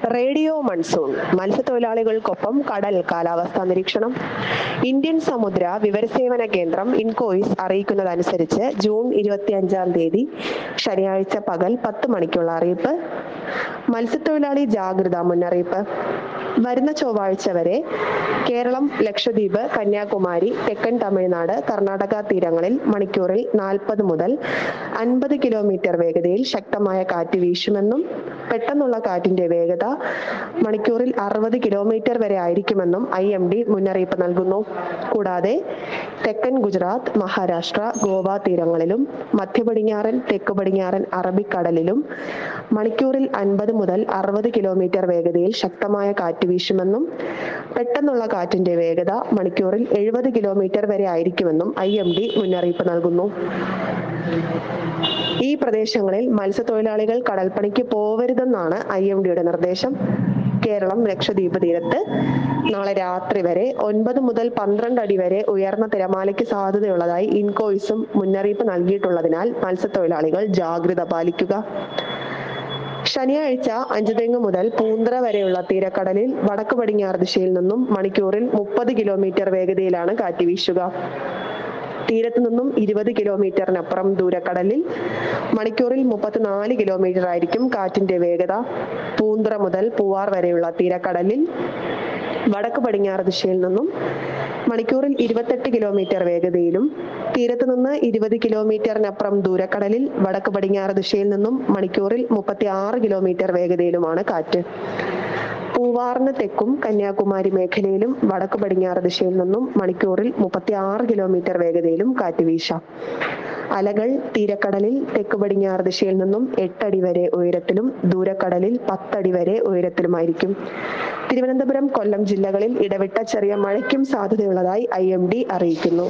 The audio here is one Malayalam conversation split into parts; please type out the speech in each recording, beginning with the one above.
റേഡിയോ മൺസൂൺ മത്സ്യത്തൊഴിലാളികൾക്കൊപ്പം കടൽ കാലാവസ്ഥാ നിരീക്ഷണം ഇന്ത്യൻ സമുദ്ര വിവരസേവന കേന്ദ്രം ഇൻകോയിസ് അറിയിക്കുന്നതനുസരിച്ച് ജൂൺ ഇരുപത്തിയഞ്ചാം തീയതി ശനിയാഴ്ച പകൽ പത്ത് മണിക്കുള്ള അറിയിപ്പ് മത്സ്യത്തൊഴിലാളി ജാഗ്രതാ മുന്നറിയിപ്പ് വരുന്ന ചൊവ്വാഴ്ച വരെ കേരളം ലക്ഷദ്വീപ് കന്യാകുമാരി തെക്കൻ തമിഴ്നാട് കർണാടക തീരങ്ങളിൽ മണിക്കൂറിൽ നാൽപ്പത് മുതൽ അൻപത് കിലോമീറ്റർ വേഗതയിൽ ശക്തമായ കാറ്റ് വീശുമെന്നും പെട്ടെന്നുള്ള കാറ്റിന്റെ വേഗത മണിക്കൂറിൽ അറുപത് കിലോമീറ്റർ വരെ ആയിരിക്കുമെന്നും ഐ എം ഡി മുന്നറിയിപ്പ് നൽകുന്നു കൂടാതെ തെക്കൻ ഗുജറാത്ത് മഹാരാഷ്ട്ര ഗോവ തീരങ്ങളിലും മധ്യ പടിഞ്ഞാറൻ തെക്ക് പടിഞ്ഞാറൻ അറബിക്കടലിലും മണിക്കൂറിൽ അൻപത് മുതൽ അറുപത് കിലോമീറ്റർ വേഗതയിൽ ശക്തമായ കാറ്റ് വീശുമെന്നും പെട്ടെന്നുള്ള കാറ്റിന്റെ വേഗത മണിക്കൂറിൽ എഴുപത് കിലോമീറ്റർ വരെ ആയിരിക്കുമെന്നും ഐ എം ഡി മുന്നറിയിപ്പ് നൽകുന്നു ഈ പ്രദേശങ്ങളിൽ മത്സ്യത്തൊഴിലാളികൾ കടൽപ്പണിക്ക് പോവരുതെന്നാണ് ഐ എം ഡിയുടെ നിർദ്ദേശം കേരളം ലക്ഷദ്വീപ് തീരത്ത് നാളെ രാത്രി വരെ ഒൻപത് മുതൽ പന്ത്രണ്ട് അടി വരെ ഉയർന്ന തിരമാലയ്ക്ക് സാധ്യതയുള്ളതായി ഇൻകോയിസും മുന്നറിയിപ്പ് നൽകിയിട്ടുള്ളതിനാൽ മത്സ്യത്തൊഴിലാളികൾ ജാഗ്രത പാലിക്കുക ശനിയാഴ്ച അഞ്ചുതെങ്ങ് മുതൽ പൂന്തറ വരെയുള്ള തീരക്കടലിൽ വടക്ക് പടിഞ്ഞാറ് ദിശയിൽ നിന്നും മണിക്കൂറിൽ മുപ്പത് കിലോമീറ്റർ വേഗതയിലാണ് കാറ്റ് വീശുക തീരത്ത് നിന്നും ഇരുപത് കിലോമീറ്ററിനപ്പുറം ദൂരക്കടലിൽ മണിക്കൂറിൽ മുപ്പത്തിനാല് കിലോമീറ്റർ ആയിരിക്കും കാറ്റിന്റെ വേഗത പൂന്തറ മുതൽ പൂവാർ വരെയുള്ള തീരക്കടലിൽ വടക്ക് പടിഞ്ഞാറ് ദിശയിൽ നിന്നും മണിക്കൂറിൽ ഇരുപത്തെട്ട് കിലോമീറ്റർ വേഗതയിലും തീരത്ത് നിന്ന് ഇരുപത് കിലോമീറ്ററിനപ്പുറം ദൂരക്കടലിൽ വടക്ക് പടിഞ്ഞാറ് ദിശയിൽ നിന്നും മണിക്കൂറിൽ മുപ്പത്തി ആറ് കിലോമീറ്റർ വേഗതയിലുമാണ് കാറ്റ് പൂവാറിന് തെക്കും കന്യാകുമാരി മേഖലയിലും വടക്ക് പടിഞ്ഞാറ് ദിശയിൽ നിന്നും മണിക്കൂറിൽ മുപ്പത്തി ആറ് കിലോമീറ്റർ വേഗതയിലും കാറ്റ് വീശാം അലകൾ തീരക്കടലിൽ തെക്ക് പടിഞ്ഞാറ് ദിശയിൽ നിന്നും എട്ടടി വരെ ഉയരത്തിലും ദൂരക്കടലിൽ പത്തടി വരെ ഉയരത്തിലുമായിരിക്കും തിരുവനന്തപുരം കൊല്ലം ജില്ലകളിൽ ഇടവിട്ട ചെറിയ മഴയ്ക്കും സാധ്യതയുള്ളതായി ഐ എം ഡി അറിയിക്കുന്നു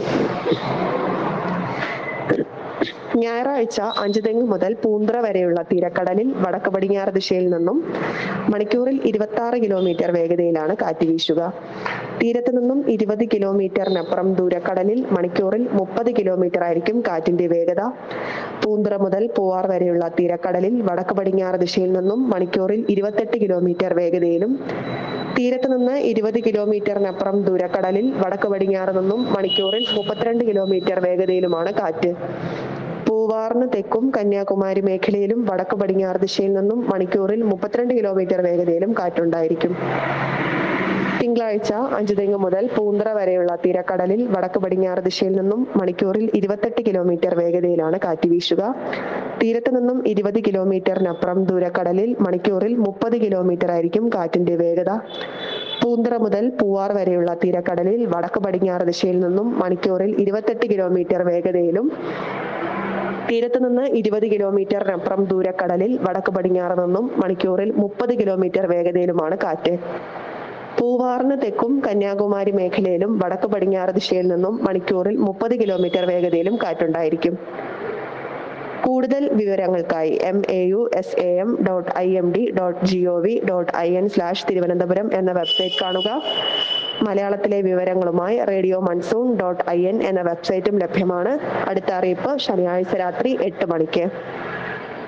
ഞായറാഴ്ച അഞ്ചുതെങ്ങ് മുതൽ പൂന്തറ വരെയുള്ള തീരക്കടലിൽ വടക്ക് പടിഞ്ഞാറ് ദിശയിൽ നിന്നും മണിക്കൂറിൽ ഇരുപത്തി ആറ് കിലോമീറ്റർ വേഗതയിലാണ് കാറ്റ് വീശുക തീരത്ത് നിന്നും ഇരുപത് കിലോമീറ്ററിനപ്പുറം ദൂരക്കടലിൽ മണിക്കൂറിൽ മുപ്പത് കിലോമീറ്റർ ആയിരിക്കും കാറ്റിന്റെ വേഗത പൂന്തറ മുതൽ പൂവാർ വരെയുള്ള തീരക്കടലിൽ വടക്ക് പടിഞ്ഞാറ് ദിശയിൽ നിന്നും മണിക്കൂറിൽ ഇരുപത്തെട്ട് കിലോമീറ്റർ വേഗതയിലും തീരത്ത് നിന്ന് ഇരുപത് കിലോമീറ്ററിനപ്പുറം ദൂരക്കടലിൽ വടക്ക് പടിഞ്ഞാറ് നിന്നും മണിക്കൂറിൽ മുപ്പത്തിരണ്ട് കിലോമീറ്റർ വേഗതയിലുമാണ് കാറ്റ് പൂവാറിന് തെക്കും കന്യാകുമാരി മേഖലയിലും വടക്ക് പടിഞ്ഞാറ് ദിശയിൽ നിന്നും മണിക്കൂറിൽ മുപ്പത്തിരണ്ട് കിലോമീറ്റർ വേഗതയിലും കാറ്റുണ്ടായിരിക്കും തിങ്കളാഴ്ച അഞ്ചുതെങ്ങ് മുതൽ പൂന്തറ വരെയുള്ള തീരക്കടലിൽ വടക്ക് പടിഞ്ഞാറ് ദിശയിൽ നിന്നും മണിക്കൂറിൽ ഇരുപത്തെട്ട് കിലോമീറ്റർ വേഗതയിലാണ് കാറ്റ് വീശുക തീരത്ത് നിന്നും ഇരുപത് കിലോമീറ്ററിനപ്പുറം ദൂരക്കടലിൽ മണിക്കൂറിൽ മുപ്പത് കിലോമീറ്റർ ആയിരിക്കും കാറ്റിന്റെ വേഗത പൂന്തറ മുതൽ പൂവാർ വരെയുള്ള തീരക്കടലിൽ വടക്ക് പടിഞ്ഞാറ് ദിശയിൽ നിന്നും മണിക്കൂറിൽ ഇരുപത്തെട്ട് കിലോമീറ്റർ വേഗതയിലും തീരത്ത് നിന്ന് ഇരുപത് കിലോമീറ്ററിനപ്പുറം ദൂരക്കടലിൽ വടക്ക് പടിഞ്ഞാറ് നിന്നും മണിക്കൂറിൽ മുപ്പത് കിലോമീറ്റർ വേഗതയിലുമാണ് കാറ്റ് പൂവാറിന് തെക്കും കന്യാകുമാരി മേഖലയിലും വടക്ക് പടിഞ്ഞാറ് ദിശയിൽ നിന്നും മണിക്കൂറിൽ മുപ്പത് കിലോമീറ്റർ വേഗതയിലും കാറ്റുണ്ടായിരിക്കും കൂടുതൽ വിവരങ്ങൾക്കായി M A U S A M dot I M D dot G O V dot I N slash Thiruvananthapuram എന്ന വെബ്സൈറ്റ് കാണുക മലയാളത്തിലെ വിവരങ്ങളുമായി radio monsoon dot I N എന്ന വെബ്സൈറ്റും ലഭ്യമാണ് അടുത്ത അറിയിപ്പ് ശനിയാഴ്ച രാത്രി എട്ട് മണിക്ക്